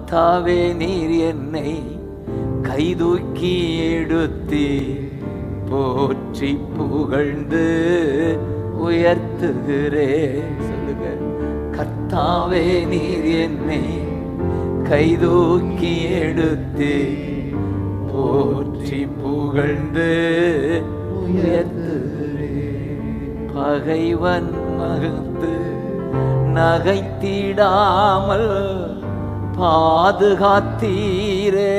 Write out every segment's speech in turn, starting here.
கர்த்தாவே நீர் என்னை கைதூக்கி எடுத்தி போற்றி புகழ்ந்து உயர்த்துகிறே சொல்லுங்க கர்த்தாவே நீர் என்னை கைதூக்கி எடுத்து போற்றி புகழ்ந்து உயர்த்துகிறே பகைவன் மகத்து நகைத்திடாமல் பாதுகாத்தீரே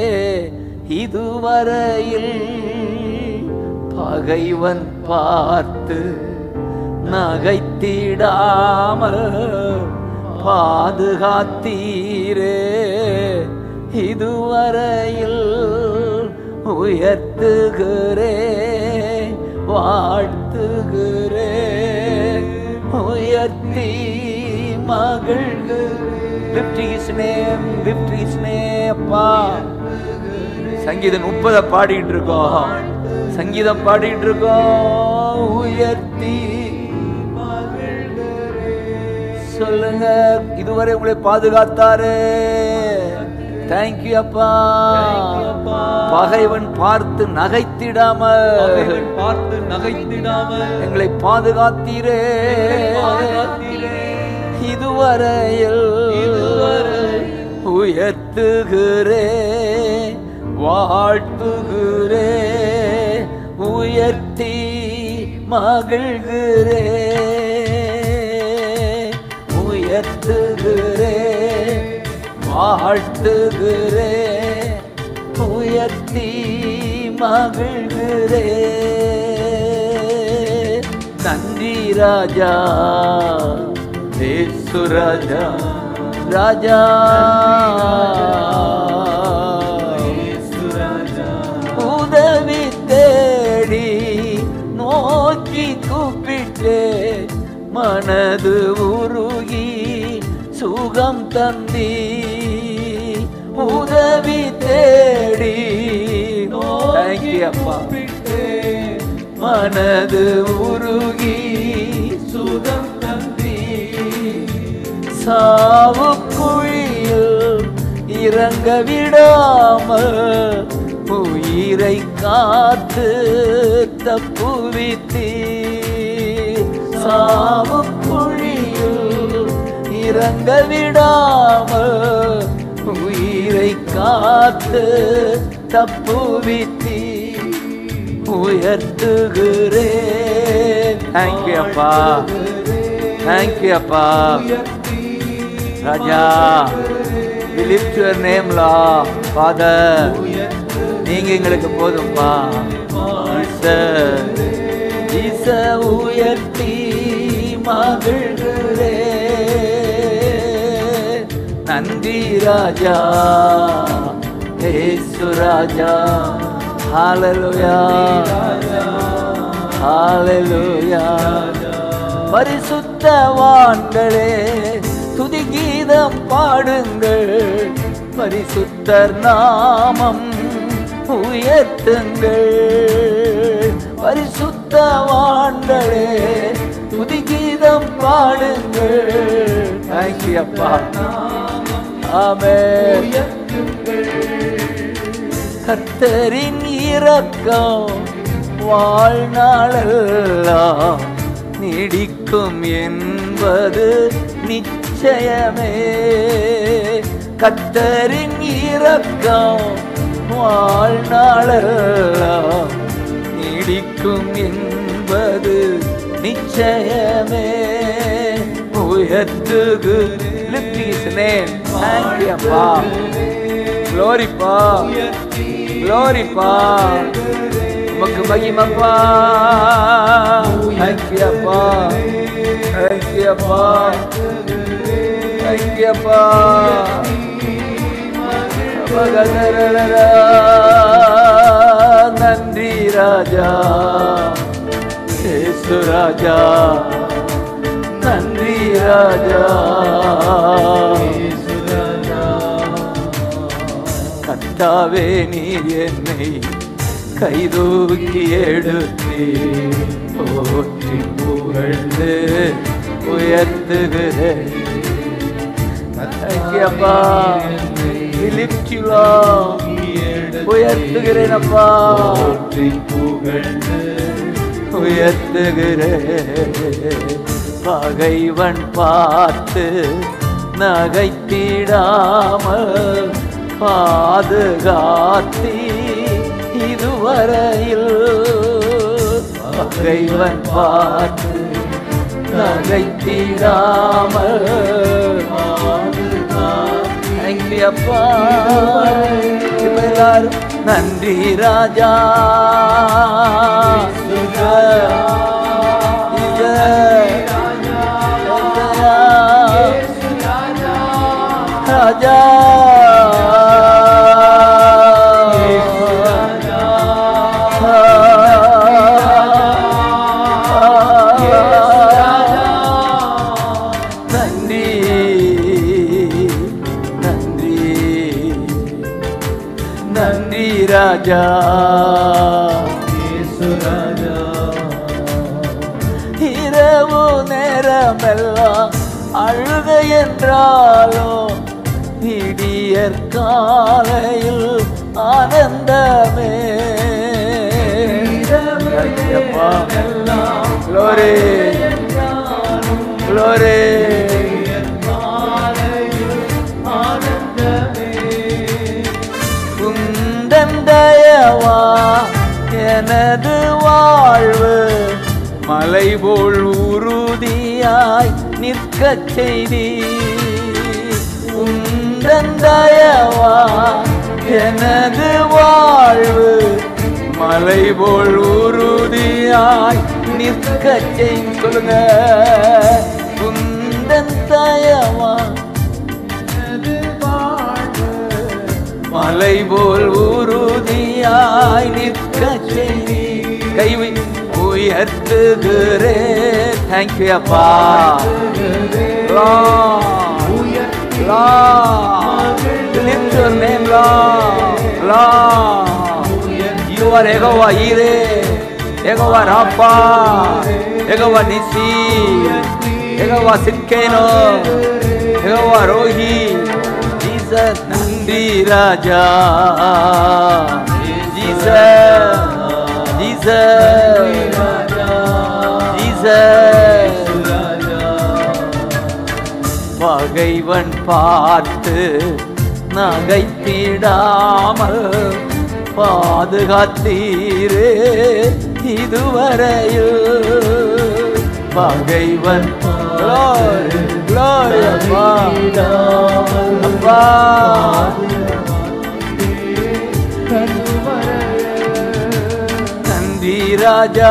இதுவரையில் பகைவன் பார்த்து நகைத்திடாமல் பாதுகாத்தீரே இதுவரையில் உயர்த்துகிறே வாழ்த்துகிறே உயர்த்தி மகிழ்கு lift his name lift his name அப்பா சங்கீதம் முப்பத பாடிட்டு இருக்கோம் சங்கீதம் பாடிட்டு இருக்கோம் உயர்த்தி சொல்லுங்க இதுவரை உங்களை பாதுகாத்தாரு தேங்க்யூ அப்பா பகைவன் பார்த்து நகைத்திடாம பகைவன் பார்த்து நகைத்திடாமல் எங்களை பாதுகாத்தீரே பாதுகாத்தீரே. இதுவரையில் இதுவரை உயர்த்துகிறே வாழ்த்துகிறே உயர்த்தி மகிழ்கிறே உயர்த்துகிறே வாழ்த்துகிறே உயர்த்தி மகிழ்கிறே நன்றி ராஜா ஏசு ராஜா ராஜா உதவி தேடி நோக்கி கூப்பிட்டே மனது உருகி சுகம் தந்தி உதவி தேடி தேங்க்யூ அப்பா மனது உருகி சுகம் தந்தி சாவு குழியில் இறங்க விடாமல் உயிரை காத்து தப்புவித்தீ சாவு குழியில் இறங்க விடாமல் உயிரை காத்து தப்புவித்தீ உயர்த்துகிறேன் தேங்க்யூ அப்பா தேங்க்யூ அப்பா ராஜா we lift your name lord father நீங்க எங்களுக்கு போதும்பா ஜீசஸ் ஜீச உயர்த்தி மகிழ்கிறே நன்றி ராஜா ஏசு ராஜா ஹalleluya ஹalleluya பரிசுத்தவான்களே துதி கீதம் பாடுங்கள் பரிசுத்தர் நாமம் உயர்த்துங்கள் பரிசுத்தவான்களே துதி கீதம் பாடுங்கள் தேங்க்யூ அப்பா ஆமென் கர்த்தரின் இரக்கம் வாழ்நாளெல்லாம் நீடிக்கும் என்பது நிச்சயமே கர்த்தரின் இரக்கம் வாழ்நாளெல்லாம் நீடிக்கும் என்பது நிச்சயமே உயர்த்துகு lift his name thank you அப்பா glory பா glory பா உமக்கு மகிமப்பா thank you அப்பா thank you அப்பா thank you அப்பா மகதரரரா, நன்றி ராஜா ஏசு ராஜா நன்றி ராஜா கத்தாவே நீர் என்னை கைதூக்கி எடுத்தே போற்றி புகழ்ந்து உயர்த்துகிறேன் Thank you, அப்பா We lift you, Lord. உயர்த்துகிறேன் அப்பா உயர்த்துகிறேன் பகைவன் பார்த்து நகைத்திடாமல் பாதுகாத்தி இதுவரையில் பகைவன் பார்த்து நகைத்திடாமல் தேங்க்யூ அப்பா இப்ப எல்லாரும் நன்றி ராஜா ராஜா நன்றி நன்றி நன்றி ராஜா இரவு நேரமெல்லாம் அழுக என்றாலும் இடியற் காலையில் ஆனந்தமே Glory. Glory. குந்தன் தயவா எனது வாழ்வு மலை போல் உறுதியாய் நிற்கச் செய்தி உந்தன் தயவா எனது வாழ்வு மலை போல் உறுதியாய் நிற்கச் செய் சொல்லுங்க குந்தன் தயவா மலை போல் உறுதியாய் நிற்க செய்தி கைவி உயர்த்துகிறே தேங்க்யூ அப்பா Lift your name, Lord. Lord. You are Yehova Ire, Yehova Rapha, Yehova Nisi, Yehova Sitkeno, Yehova Rohi, Jesus நன்றி ராஜா Jesus, Jesus, Jesus. பகைவன் பார்த்து நகைத்திடாமல் பாதுகாத்தீரே இதுவரையில் பகைவன் Glory, glory, அப்பா அப்பா நன்றி ராஜா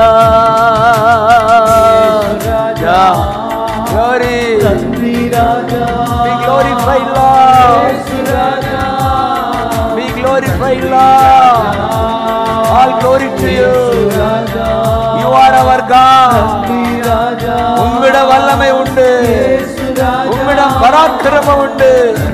ராஜா Glory. Be glorified, Lord. Be glorified, Lord. All glory to you. You are our God. உம்மிடம் வல்லமை உண்டு உம்மிடம் பராக்கிரமம் உண்டு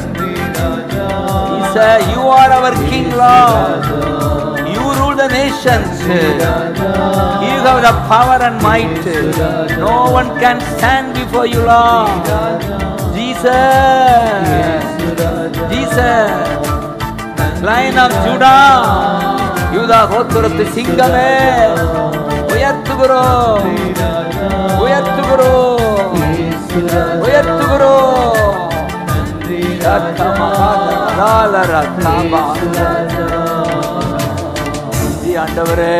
He said, You are our King, Lord. You rule the nations. You have the power and might. No one can stand before you, Lord. Jesus. Jesus. Lion of Judah. யூதா கோத்திரத்து சிங்கமே உயர்த்துகிறோம் உயர்த்துகிறோம் உயர்த்துகிறோம் நன்றி ஆண்டவரே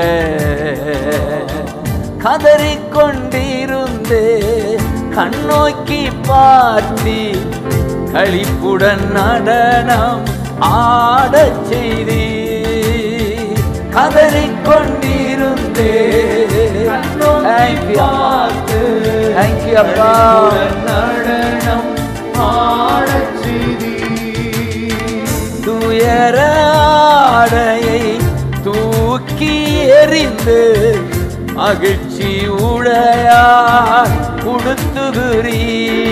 கதறிக்கொண்டிருந்தே கண்ணோக்கி பார்த்தி களிப்புடன் நடனம் ஆடச் செய்தி கதறிக்கொண்டிருந்தே Thank you, அப்பா. Thank you, அப்பா நடனம் ஆடச் செய்தி துயர ஆடையை தூக்கி எறிந்து மகிழ்ச்சி உடையார் கொடுத்துகிறீ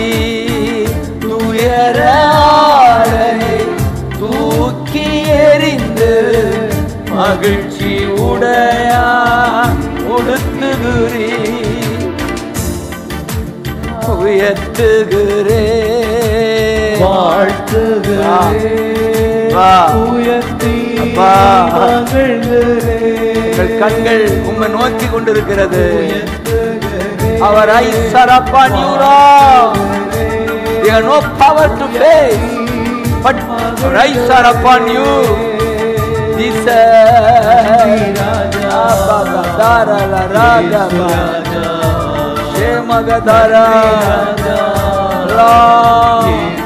துயர ஆடையை தூக்கி எறிந்து மகிழ்ச்சி உடையார் கொடுத்துகிறீ உயர்த்துகிறே வாழ்த்துகிறேன் வா. உயர்த்தி அப்பா. மகிழ்கிறேன் எங்கள் கண்கள் உம்மை நோக்கி கொண்டிருக்கிறது உயர்த்துகிறேன் அவர் eyes are upon you Lord. They have no power to face, but our eyes are upon you. Jesus. Abagadara la ragaba. Shemagadara. Lord.